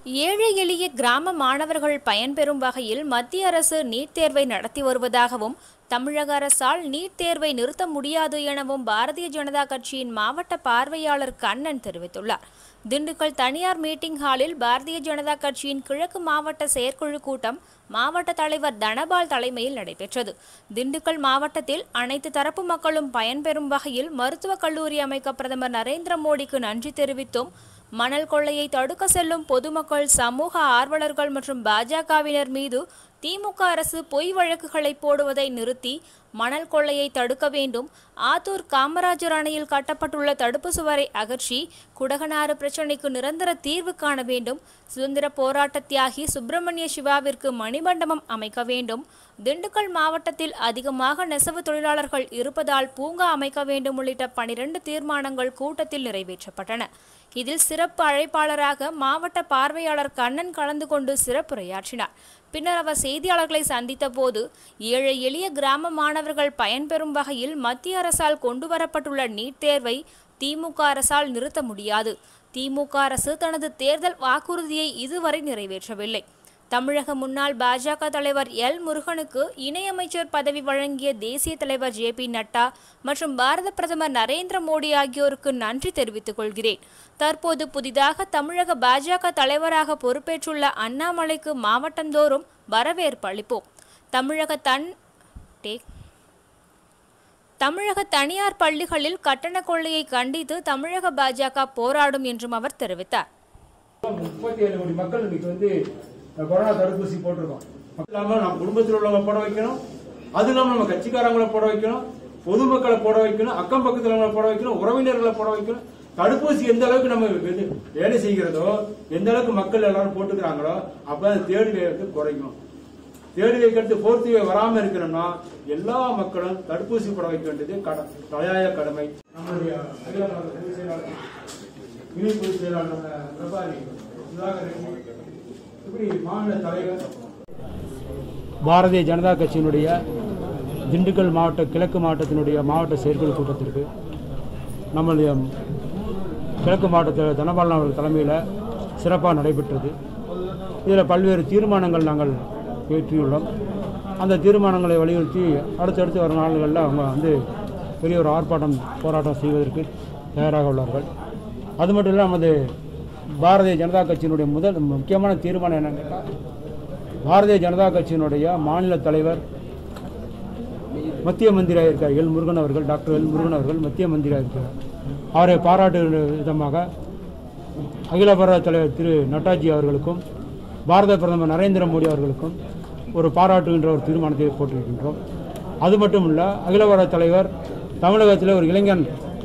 ஏழை எளிய கிராம மாணவர்கள் பயன்பெறும் வகையில் மத்திய அரசு நீட் தேர்வை நடத்தி வருவதாகவும் தமிழக அரசால் நீட் தேர்வை நிறுத்த முடியாது எனவும் பாரதிய ஜனதா கட்சியின் மாவட்ட பார்வையாளர் கண்ணன் தெரிவித்துள்ளார் திண்டுக்கல் தனியார் மீட்டிங் ஹாலில் பாரதிய ஜனதா கட்சியின் கிழக்கு மாவட்ட செயற்குழு கூட்டம் மாவட்ட தலைவர் தனபால் தலைமையில் நடைபெற்றது திண்டுக்கல் மாவட்டத்தில் அனைத்து தரப்பு மக்களும் பயன்பெறும் வகையில் மருத்துவக் கல்லூரி அமைக்க பிரதமர் நரேந்திர மோடிக்கு நன்றி தெரிவித்தும் மணல் கொள்ளையை தடுக்க செல்லும் பொதுமக்கள் சமூக ஆர்வலர்கள் மற்றும் பாஜகவினர் மீது திமுக அரசு பொய் வழக்குகளை போடுவதை நிறுத்தி மணல் கொள்ளையை தடுக்க வேண்டும் ஆத்தூர் காமராஜர் அணையில் கட்டப்பட்டுள்ள தடுப்பு சுவரை அகற்றி குடகனாறு பிரச்சினைக்கு நிரந்தர தீர்வு காண வேண்டும் சுதந்திர போராட்ட தியாகி சுப்பிரமணிய சிவாவிற்கு மணிமண்டபம் அமைக்க வேண்டும் திண்டுக்கல் மாவட்டத்தில் அதிகமாக நெசவு தொழிலாளர்கள் இருப்பதால் பூங்கா அமைக்க வேண்டும் உள்ளிட்ட பனிரெண்டு தீர்மானங்கள் கூட்டத்தில் நிறைவேற்றப்பட்டன இதில் சிறப்பு அழைப்பாளராக மாவட்ட பார்வையாளர் கண்ணன் கலந்து கொண்டு சிறப்புரையாற்றினார் பின்னர் அவர் செய்தியாளர்களை சந்தித்த போது ஏழை எளிய கிராம மாணவர்கள் பயன்பெறும் வகையில் மத்திய அரசால் கொண்டுவரப்பட்டுள்ள நீட் தேர்வை திமுக அரசால் நிறுத்த முடியாது திமுக அரசு தனது தேர்தல் வாக்குறுதியை இதுவரை நிறைவேற்றவில்லை தமிழக முன்னாள் பாஜக தலைவர் எல் முருகனுக்கு இணையமைச்சர் பதவி வழங்கிய தேசிய தலைவர் ஜே பி நட்டா மற்றும் பாரத பிரதமர் நரேந்திர மோடி ஆகியோருக்கு நன்றி தெரிவித்துக் கொள்கிறேன் தற்போது புதிதாக தமிழக பாஜக தலைவராக பொறுப்பேற்றுள்ள அண்ணாமலைக்கு மாவட்டந்தோறும் வரவேற்பு அளிப்போம் தமிழக தன் டேக் தமிழக தனியார் பள்ளிகளில் கட்டண கொள்ளையை கண்டித்து தமிழக பாஜக போராடும் என்றும் அவர் தெரிவித்தார் முப்பத்தி ஏழு கோடி மக்கள் இன்னைக்கு வந்து அஹ், கொரோனா தடுப்பூசி போட்டிருக்கோம் அது இல்லாம நம்ம குடும்பத்தில் உள்ளவங்க போட வைக்கணும் அது இல்லாம நம்ம கட்சிக்காரங்களை போட வைக்கணும் பொதுமக்களை போட வைக்கணும் அக்கம் பக்கத்துல உள்ளவங்களை போட வைக்கணும் உறவினர்களை போட வைக்கணும் தடுப்பூசி எந்த அளவுக்கு நம்ம வே- வேலை செய்கிறதோ எந்த அளவுக்கு மக்கள் எல்லாரும் போட்டுக்கிறாங்களோ அப்ப அந்த தேர்டு வேகத்தை குறையும் தேர்டு வைக்கிறது ஃபோர்த் வே வராம இருக்கணும்னா எல்லா மக்களும் தடுப்பூசி போட வைக்க வேண்டியது கட- தலையாய கடமை நம்மளுடைய அகிலாண்ட பொதுச் செயலாளர் இணை பொதுச் செயலாளர் நம்ம பிரபாரி சுதாகர் ரெட்டி, இப்படி மாநில தலைவர் பாரதிய ஜனதா கட்சியினுடைய திண்டுக்கல் மாவட்ட கிழக்கு மாவட்டத்தினுடைய மாவட்ட செயற்குழு கூட்டத்திற்கு நம்மளுடைய கிழக்கு மாவட்டத்தில் தனபாலன் அவர்கள் தலைமையில் சிறப்பாக நடைபெற்றது இதில் பல்வேறு தீர்மானங்கள் நாங்கள் ஏற்றியுள்ளோம் அந்த தீர்மானங்களை வலியுறுத்தி அடுத்தடுத்து வரும் நாள்களில் அவங்க வந்து பெரிய ஒரு ஆர்ப்பாட்டம் போராட்டம் செய்வதற்கு தயாராக உள்ளார்கள் அது மட்டும் இல்லாமல் நமது பாரதிய ஜனதா கட்சியினுடைய முதல் முக்கியமான தீர்மானம் என்னன்னு கேட்டால் பாரதிய ஜனதா கட்சியினுடைய மாநில தலைவர் மத்திய மந்திரியாக இருக்கார் எல் முருகன் அவர்கள் டாக்டர் எல் முருகன் அவர்கள் மத்திய மந்திரியாக இருக்கிறார் அவரை பாராட்டு விதமாக அகில பாரத தலைவர் திரு நட்டாஜி அவர்களுக்கும் பாரத பிரதமர் நரேந்திர மோடி அவர்களுக்கும் ஒரு பாராட்டுகின்ற ஒரு தீர்மானத்தை போட்டிருக்கின்றோம் அது மட்டும் இல்லை அகில பாரத தலைவர் தமிழகத்தில் ஒரு இளைஞன்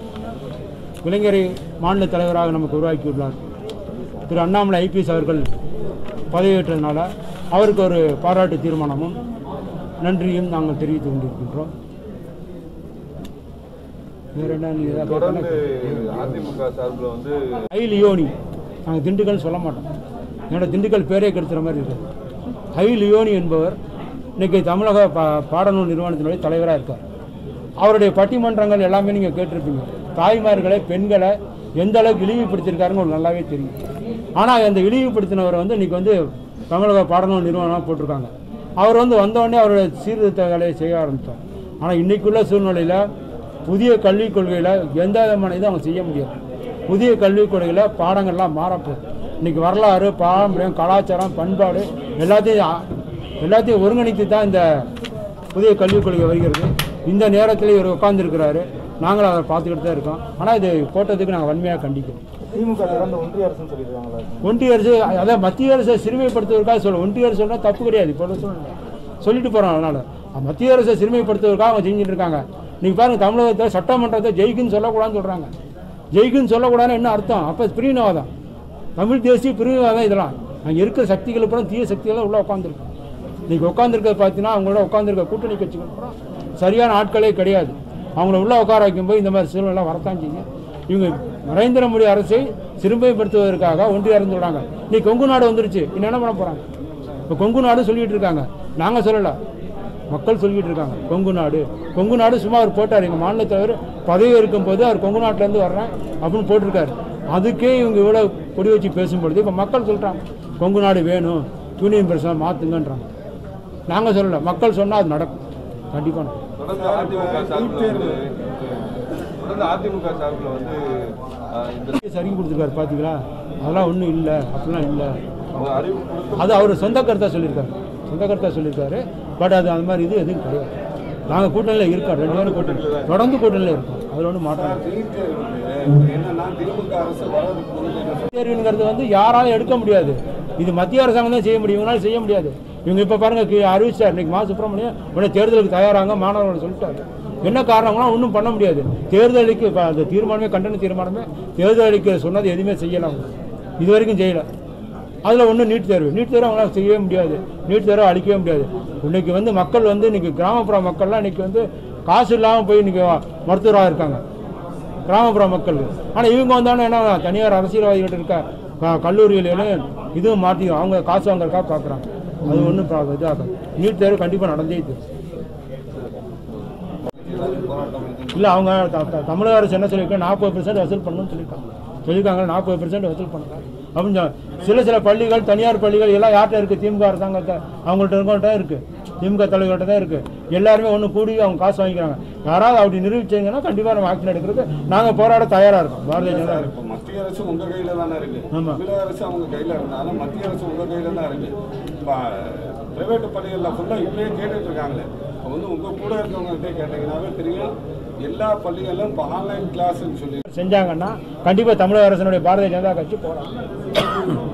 இளைஞரை மாநில தலைவராக நமக்கு உருவாக்கியுள்ளார் திரு அண்ணாமலை ஐபிஎஸ் அவர்கள் பதவியேற்றதுனால அவருக்கு ஒரு பாராட்டு தீர்மானமும் நன்றியும் நாங்கள் தெரிவித்துக் கொண்டிருக்கின்றோம் வேற என்ன நீங்க ஏதாவது தொடர்ந்து கேட்கணும்? அதிமுக சார்பில் வந்து ஐ லியோனி நாங்கள் திண்டுக்கல் சொல்ல மாட்டோம் என்னோட திண்டுக்கல் பேரே கெடுத்துற மாதிரி இருக்குது ஐ லியோனி என்பவர் இன்னைக்கு தமிழக பா பாடநூல் நிறுவனத்தினுடைய தலைவராக இருக்கார் அவருடைய பட்டிமன்றங்கள் எல்லாமே நீங்கள் கேட்டிருப்பீங்க தாய்மார்களை பெண்களை எந்த அளவுக்கு இழிவுபடுத்தியிருக்காருன்னு உங்களுக்கு நல்லாவே தெரியும் ஆனால் அந்த இழிவுபடுத்தினவரை வந்து இன்னைக்கு வந்து தமிழக பாடநூல் நிறுவனமாக போட்டிருக்காங்க அவர் வந்து வந்தோடனே அவருடைய சீர்திருத்த வேலையை செய்ய ஆரம்பித்தார் ஆனால் இன்னைக்குள்ள சூழ்நிலையில் புதிய கல்விக் கொள்கையில் எந்த விதமான இதுவும் அவங்க செய்ய முடியாது புதிய கல்விக் கொள்கையில் பாடங்கள்லாம் மாறப்போகுது இன்னைக்கு வரலாறு பாரம்பரியம் கலாச்சாரம் பண்பாடு எல்லாத்தையும் ஆ- எல்லாத்தையும் ஒருங்கிணைத்து தான் இந்த புதிய கல்விக் கொள்கை வருகிறது இந்த நேரத்தில் இவர் உட்கார்ந்துருக்கிறாரு நாங்களும் அதை பார்த்துக்கிட்டு தான் இருக்கோம் ஆனால் இது போட்டதுக்கு நாங்கள் வன்மையாக கண்டிக்கிறோம் திமுக தொடர்ந்து ஒன்றிய அரசுன்னு சொல்லியிருக்காங்களா ஒன்றிய அரசு அதான் மத்திய அரசை சிறுமைப்படுத்துவதற்காக சொல்ல ஒன்றிய அரசு சொன்னால் தப்பு கிடையாது இப்போ சொல்ல சொல்லிட்டு போகிறோம் அதனால் மத்திய அரசை சிறுமைப்படுத்துவதற்காக அவங்க செஞ்சுட்டு இருக்காங்க நீங்கள் பாருங்கள் தமிழகத்தில் சட்டமன்றத்தை ஜெயிக்குன்னு சொல்லக்கூடாதுன்னு சொல்கிறாங்க ஜெயிக்குன்னு சொல்லக்கூடாதுன்னு என்ன அர்த்தம் அப்போ பிரிவினவாதம் தமிழ் தேசிய பிரிவினவாதம் இதெல்லாம் அங்கே இருக்கிற சக்திகள் பூரா தீய சக்திகள் உள்ளே உட்காந்துருக்கு இன்னைக்கு உட்காந்துருக்க பார்த்தீங்கன்னா அவங்களோட உட்காந்துருக்க கூட்டணி கட்சிகள் பூரா சரியான ஆட்களே கிடையாது அவங்கள உள்ளே உட்கார வைக்கும்போது இந்த மாதிரி சூழ்நிலை வரத்தான் செய்யும் இவங்க நரேந்திர மோடி அரசை சிறுமைப்படுத்துவதற்காக ஒன்றிய அரசு சொல்றாங்க நீ கொங்கு நாடு வந்துருச்சு இன்னும் என்ன பண்ண போறாங்க இப்போ கொங்கு நாடு சொல்லிட்டு இருக்காங்க நாங்கள் சொல்லல மக்கள் சொல்லிட்டு இருக்காங்க கொங்கு நாடு கொங்கு நாடு சும்மா அவர் போட்டார் எங்கள் மாநில தலைவர் பதவி இருக்கும்போது அவர் கொங்கு நாட்டிலேருந்து வர்றேன் அப்படின்னு போட்டிருக்காரு அதுக்கே இவங்க இவ்வளோ கொடி வச்சு பேசும்பொழுது இப்போ மக்கள் சொல்கிறாங்க கொங்கு நாடு வேணும் யூனியன் பிரதேசமாக மாற்றுங்கன்றாங்க நாங்கள் சொல்லலை மக்கள் சொன்னால் அது நடக்கும் கண்டிப்பாக நடக்கும் தொடர்ந்து அதிமுக சார்பில் வந்து தொடர்ந்து அதிமுக சார்பில் வந்து ஆஹ், இந்த சரிக்கு கொடுத்துருக்காரு பார்த்தீங்களா அதெல்லாம் ஒன்றும் இல்லை அப்படிலாம் இல்லை அவங்க அறிவு கொடுத்து அது அவர் சொந்த கருத்தாக சொல்லியிருக்காரு சொந்த கருத்தாக சொல்லியிருக்காரு பட் அது அந்த மாதிரி இது எதுவும் கிடையாது நாங்கள் கூட்டணியில் இருக்கோம் ரெண்டு பேரும் கூட்டணி தொடர்ந்து கூட்டணியில் இருக்கோம் அதில் ஒன்றும் மாற்றம் இல்லை. நீட் தேர்வு என்னன்னா திமுக அரசு வர்றதுக்கு முன்னாடி தேர்வுங்கிறது வந்து யாராலும் எடுக்க முடியாது இது மத்திய அரசாங்கம் தான் செய்ய முடியும் இவங்களால செய்ய முடியாது இவங்க இப்போ பாருங்க கி- அறிவிச்சார் இன்னைக்கு மா சுப்பிரமணியம் உடனே தேர்தலுக்கு தயாராங்க மாணவர்கள் சொல்லிட்டாரு என்ன காரணம்னா ஒன்றும் பண்ண முடியாது தேர்தலுக்கு இப்போ அந்த தீர்மானமே கண்டன தீர்மானமே தேர்தலுக்கு சொன்னது எதுவுமே செய்யலாம் இது வரைக்கும் செய்யலை அதில் ஒன்றும் நீட் தேர்வு நீட் தேர்வு அவங்களால செய்யவே முடியாது நீட் தேர்வு அழிக்கவே முடியாது இன்னைக்கு வந்து மக்கள் வந்து இன்னைக்கு கிராமப்புற மக்கள்லாம் இன்னைக்கு வந்து காசு இல்லாமல் போய் இன்னைக்கு மருத்துவராக இருக்காங்க கிராமப்புற மக்கள் ஆனால் இவங்க வந்தாலும் என்ன தனியார் அரசியல்வாதிகிட்ட இருக்க க- கல்லூரிகளிலும் இதுவும் மாற்றி அவங்க காசு வாங்குறதுக்காக பார்க்குறாங்க அது ஒன்றும் இதாகும் நீட் தேர்வு கண்டிப்பாக நடந்தே தீரும் இல்லை அவங்க த- த- தமிழக அரசு என்ன சொல்லியிருக்காங்க நாற்பது பெர்சன்ட் வசூல் பண்ணணும்னு சொல்லியிருக்காங்க சொல்லியிருக்காங்க நாற்பது பெர்சன்ட் வசூல் பண்ணுங்க அப்படின்னு சொ- சில சில பள்ளிகள் தனியார் பள்ளிகள் எல்லாம் யார்கிட்ட இருக்குது திமுக அரசாங்கத்தை அவங்கள்ட்ட இருக்கவங்கள்ட்ட இருக்குது திமுக தலைவர்கள்ட்ட தான் இருக்குது எல்லாருமே ஒன்று கூடி அவங்க காசு வாங்கிக்கிறாங்க யாராவது அப்படி நிரூபிச்சீங்கன்னா கண்டிப்பாக நம்ம ஆக்ஷன் எடுக்கிறதுக்கு நாங்கள் போராட தயாராக இருக்கோம் பாரதிய ஜனதா சார், இப்ப மத்திய அரசு உங்க கையில தானே இருக்கு ஆமா. தமிழக அரசு அவங்க கையில இருந்தாலும் மத்திய அரசு உங்க கையில தான் இருக்கு இப்ப பிரைவேட் பள்ளிகள்ல ஃபுல்லா இப்படியே கேட்டுட்டு இருக்காங்களே இப்ப வந்து உங்க கூட இருக்கவங்க கிட்டே கேட்டீங்கன்னாவே தெரியும் எல்லா பள்ளிகளிலும் இப்போ ஆன்லைன் கிளாஸ்ன்னு சொல்லி செஞ்சாங்கன்னா கண்டிப்பாக தமிழக அரசனுடைய பாரதிய ஜனதா கட்சி போராடும்